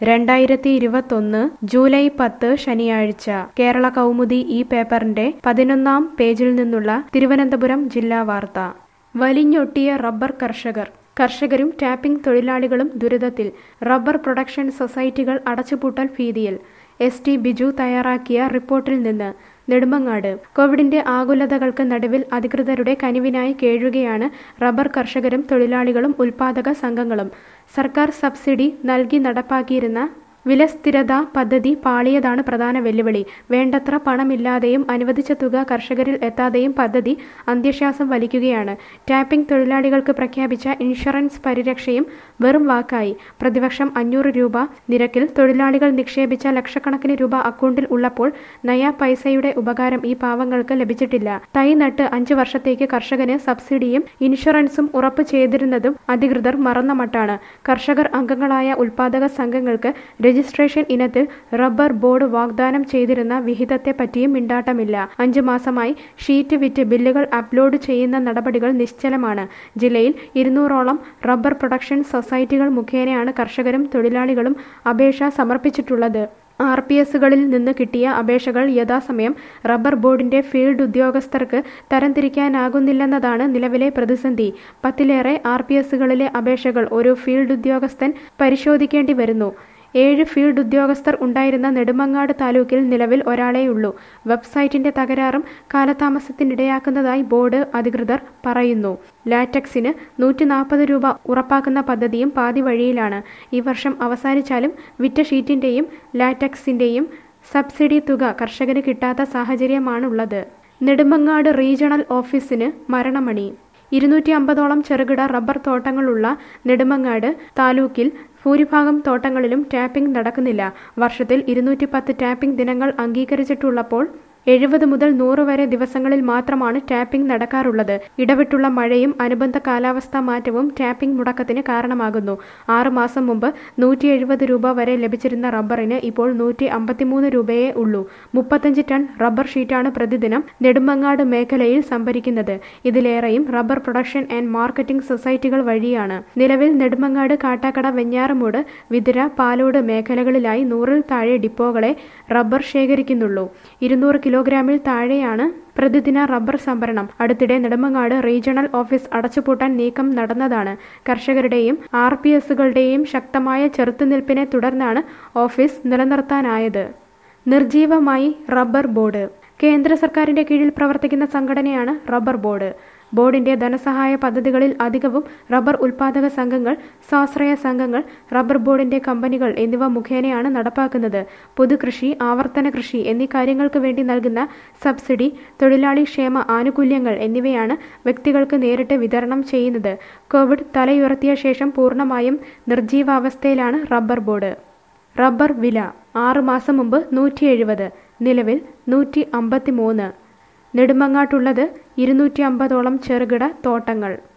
രണ്ടായിരത്തി ഇരുപത്തൊന്ന് ജൂലൈ പത്ത് ശനിയാഴ്ച കേരള കൗമുദി ഈ പേപ്പറിന്റെ പതിനൊന്നാം പേജിൽ നിന്നുള്ള തിരുവനന്തപുരം ജില്ലാ വാർത്ത വലിഞ്ഞൊട്ടിയ റബ്ബർ കർഷകർ കർഷകരും ടാപ്പിംഗ് തൊഴിലാളികളും ദുരിതത്തിൽ റബ്ബർ പ്രൊഡക്ഷൻ സൊസൈറ്റികൾ അടച്ചുപൂട്ടൽ ഭീതിയിൽ എസ് ടി ബിജു തയ്യാറാക്കിയ റിപ്പോർട്ടിൽ നിന്ന് നെടുമങ്ങാട് കോവിഡിന്റെ ആകുലതകൾക്ക് നടുവിൽ അധികൃതരുടെ കനിവിനായി കേഴുകയാണ് റബ്ബർ കർഷകരും തൊഴിലാളികളും ഉൽപാദക സംഘങ്ങളും സർക്കാർ സബ്സിഡി നൽകി നടപ്പാക്കിയിരുന്ന വിലസ്ഥിരതാ പദ്ധതി പാളിയതാണ് പ്രധാന വെല്ലുവിളി വേണ്ടത്ര പണമില്ലാതെയും അനുവദിച്ച തുക കർഷകരിൽ എത്താതെയും പദ്ധതി അന്ത്യശ്വാസം വലിക്കുകയാണ് ടാപ്പിംഗ് തൊഴിലാളികൾക്ക് പ്രഖ്യാപിച്ച ഇൻഷുറൻസ് പരിരക്ഷയും വെറും വാക്കായി പ്രതിവർഷം അഞ്ഞൂറ് രൂപ നിരക്കിൽ തൊഴിലാളികൾ നിക്ഷേപിച്ച ലക്ഷക്കണക്കിന് രൂപ അക്കൗണ്ടിൽ ഉള്ളപ്പോൾ നയാ പൈസയുടെ ഉപകാരം ഈ പാവങ്ങൾക്ക് ലഭിച്ചിട്ടില്ല തൈ നട്ട് അഞ്ച് വർഷത്തേക്ക് കർഷകന് സബ്സിഡിയും ഇൻഷുറൻസും ഉറപ്പ് ചെയ്തിരുന്നതും അധികൃതർ മറന്ന മട്ടാണ് കർഷകർ അംഗങ്ങളായ ഉൽപാദക സംഘങ്ങൾക്ക് രജിസ്ട്രേഷൻ ഇനത്തിൽ റബ്ബർ ബോർഡ് വാഗ്ദാനം ചെയ്തിരുന്ന വിഹിതത്തെ പറ്റിയും മിണ്ടാട്ടമില്ല അഞ്ചു മാസമായി ഷീറ്റ് വിറ്റ് ബില്ലുകൾ അപ്ലോഡ് ചെയ്യുന്ന നടപടികൾ നിശ്ചലമാണ് ജില്ലയിൽ ഇരുന്നൂറോളം റബ്ബർ പ്രൊഡക്ഷൻ സൊസൈറ്റികൾ മുഖേനയാണ് കർഷകരും തൊഴിലാളികളും അപേക്ഷ സമർപ്പിച്ചിട്ടുള്ളത് ആർ പി എസുകളിൽ നിന്ന് കിട്ടിയ അപേക്ഷകൾ യഥാസമയം റബ്ബർ ബോർഡിന്റെ ഫീൽഡ് ഉദ്യോഗസ്ഥർക്ക് തരംതിരിക്കാനാകുന്നില്ലെന്നതാണ് നിലവിലെ പ്രതിസന്ധി പത്തിലേറെ ആർ പി എസുകളിലെ അപേക്ഷകൾ ഒരു ഫീൽഡ് ഉദ്യോഗസ്ഥൻ പരിശോധിക്കേണ്ടി വരുന്നു ഏഴ് ഫീൽഡ് ഉദ്യോഗസ്ഥർ ഉണ്ടായിരുന്ന നെടുമങ്ങാട് താലൂക്കിൽ നിലവിൽ ഒരാളേയുള്ളൂ വെബ്സൈറ്റിന്റെ തകരാറും കാലതാമസത്തിനിടയാക്കുന്നതായി ബോർഡ് അധികൃതർ പറയുന്നു ലാറ്റക്സിന് നൂറ്റി നാൽപ്പത് രൂപ ഉറപ്പാക്കുന്ന പദ്ധതിയും പാതി വഴിയിലാണ് ഈ വർഷം അവസാനിച്ചാലും വിറ്റ ഷീറ്റിന്റെയും ലാറ്റക്സിന്റെയും സബ്സിഡി തുക കർഷകന് കിട്ടാത്ത സാഹചര്യമാണുള്ളത് നെടുമങ്ങാട് റീജിയണൽ ഓഫീസിന് മരണമണി ഇരുന്നൂറ്റി അമ്പതോളം ചെറുകിട റബ്ബർ തോട്ടങ്ങളുള്ള നെടുമങ്ങാട് താലൂക്കിൽ ഭൂരിഭാഗം തോട്ടങ്ങളിലും ടാപ്പിംഗ് നടക്കുന്നില്ല വർഷത്തിൽ ഇരുന്നൂറ്റി പത്ത് ടാപ്പിംഗ് ദിനങ്ങൾ അംഗീകരിച്ചിട്ടുള്ളപ്പോൾ എഴുപത് മുതൽ നൂറ് വരെ ദിവസങ്ങളിൽ മാത്രമാണ് ടാപ്പിംഗ് നടക്കാറുള്ളത് ഇടവിട്ടുള്ള മഴയും അനുബന്ധ കാലാവസ്ഥാ മാറ്റവും ടാപ്പിംഗ് മുടക്കത്തിന് കാരണമാകുന്നു ആറ് മാസം മുമ്പ് നൂറ്റി എഴുപത് രൂപ വരെ ലഭിച്ചിരുന്ന റബ്ബറിന് ഇപ്പോൾ നൂറ്റി അമ്പത്തിമൂന്ന് രൂപയേ ഉള്ളൂ മുപ്പത്തഞ്ച് ടൺ റബ്ബർ ഷീറ്റാണ് പ്രതിദിനം നെടുമങ്ങാട് മേഖലയിൽ സംഭരിക്കുന്നത് ഇതിലേറെയും റബ്ബർ പ്രൊഡക്ഷൻ ആൻഡ് മാർക്കറ്റിംഗ് സൊസൈറ്റികൾ വഴിയാണ് നിലവിൽ നെടുമങ്ങാട് കാട്ടാക്കട വെഞ്ഞാറമൂട് വിതുര പാലോട് മേഖലകളിലായി നൂറിൽ താഴെ ഡിപ്പോകളെ റബ്ബർ ശേഖരിക്കുന്നുള്ളൂ ഇരുന്നൂറ് കിലോഗ്രാമിൽ താഴെയാണ് പ്രതിദിന റബ്ബർ സംഭരണം അടുത്തിടെ നെടുമങ്ങാട് റീജിയണൽ ഓഫീസ് അടച്ചുപൂട്ടാൻ നീക്കം നടന്നതാണ് കർഷകരുടെയും ആർ പി എസുകളുടെയും ശക്തമായ ചെറുത്തുനിൽപ്പിനെ തുടർന്നാണ് ഓഫീസ് നിലനിർത്താനായത് നിർജീവമായി റബ്ബർ ബോർഡ് കേന്ദ്ര സർക്കാരിന്റെ കീഴിൽ പ്രവർത്തിക്കുന്ന സംഘടനയാണ് റബ്ബർ ബോർഡ് ബോർഡിന്റെ ധനസഹായ പദ്ധതികളിൽ അധികവും റബ്ബർ ഉൽപാദക സംഘങ്ങൾ സ്വാശ്രയ സംഘങ്ങൾ റബ്ബർ ബോർഡിന്റെ കമ്പനികൾ എന്നിവ മുഖേനയാണ് നടപ്പാക്കുന്നത് പുതുകൃഷി ആവർത്തന കൃഷി എന്നീ കാര്യങ്ങൾക്ക് വേണ്ടി നൽകുന്ന സബ്സിഡി തൊഴിലാളി ക്ഷേമ ആനുകൂല്യങ്ങൾ എന്നിവയാണ് വ്യക്തികൾക്ക് നേരിട്ട് വിതരണം ചെയ്യുന്നത് കോവിഡ് തലയുയർത്തിയ ശേഷം പൂർണ്ണമായും നിർജീവാവസ്ഥയിലാണ് റബ്ബർ ബോർഡ് റബ്ബർ വില ആറ് മാസം മുമ്പ് നൂറ്റി എഴുപത് നിലവിൽ നൂറ്റി അമ്പത്തി മൂന്ന് നെടുമങ്ങാട്ടുള്ളത് ഇരുന്നൂറ്റി അമ്പതോളം ചെറുകിട തോട്ടങ്ങൾ